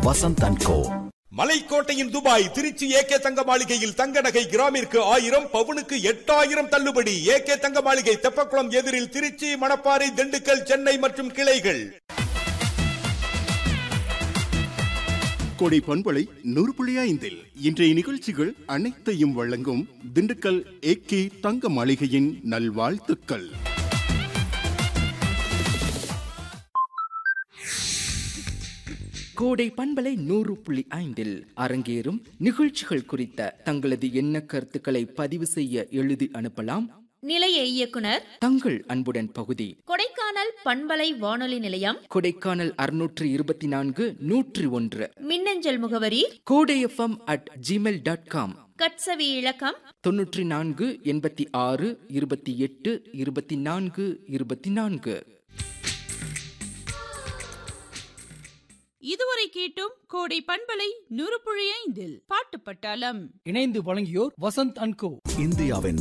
Vasanth and co மலைக்கோட்டையின் Dubai Trichy AK தங்க மாளிகையில் தங்க நகை கிராமிற்கு ஆயிரம் பவுனுக்கு எட்டாயிரம் தள்ளுபடி ஏகே தங்க மாளிகை தெப்பக்குளம் எதிரில் திருச்சி மணப்பாறை திண்டுக்கல் சென்னை மற்றும் கிளைகள் கொடை பண்பலை நூறு புள்ளி ஐந்தில் இன்றைய நிகழ்ச்சிகள் அனைத்தையும் வழங்கும் திண்டுக்கல் ஏகே தங்க மாளிகையின் நல்வாழ்த்துக்கள் கோடை பண்பலை நூறு புள்ளி ஐந்தில் அரங்கேறும் நிகழ்ச்சிகள் குறித்த தங்களது எண்ண கருத்துக்களை பதிவு செய்ய எழுதி அனுப்பலாம் நிலைய இயக்குனர் தங்கள் அன்புடன் பகுதி கொடைக்கானல் பண்பலை வானொலி நிலையம் கொடைக்கானல் அறுநூற்று இருபத்தி நான்கு நூற்றி ஒன்று மின்னஞ்சல் முகவரி Kodai FM at Gmail dot com கட்சவி இலக்கம் தொன்னூற்றி நான்கு எண்பத்தி ஆறு இருபத்தி எட்டு இருபத்தி நான்கு இருபத்தி நான்கு இதுவரை கேட்டும் கோடை பண்பலை நூறு புள்ளி ஐந்தில் பாட்டு பட்டாளம் இணைந்து வழங்கியோர் வசந்த் அண்ட் கோ இந்தியாவின்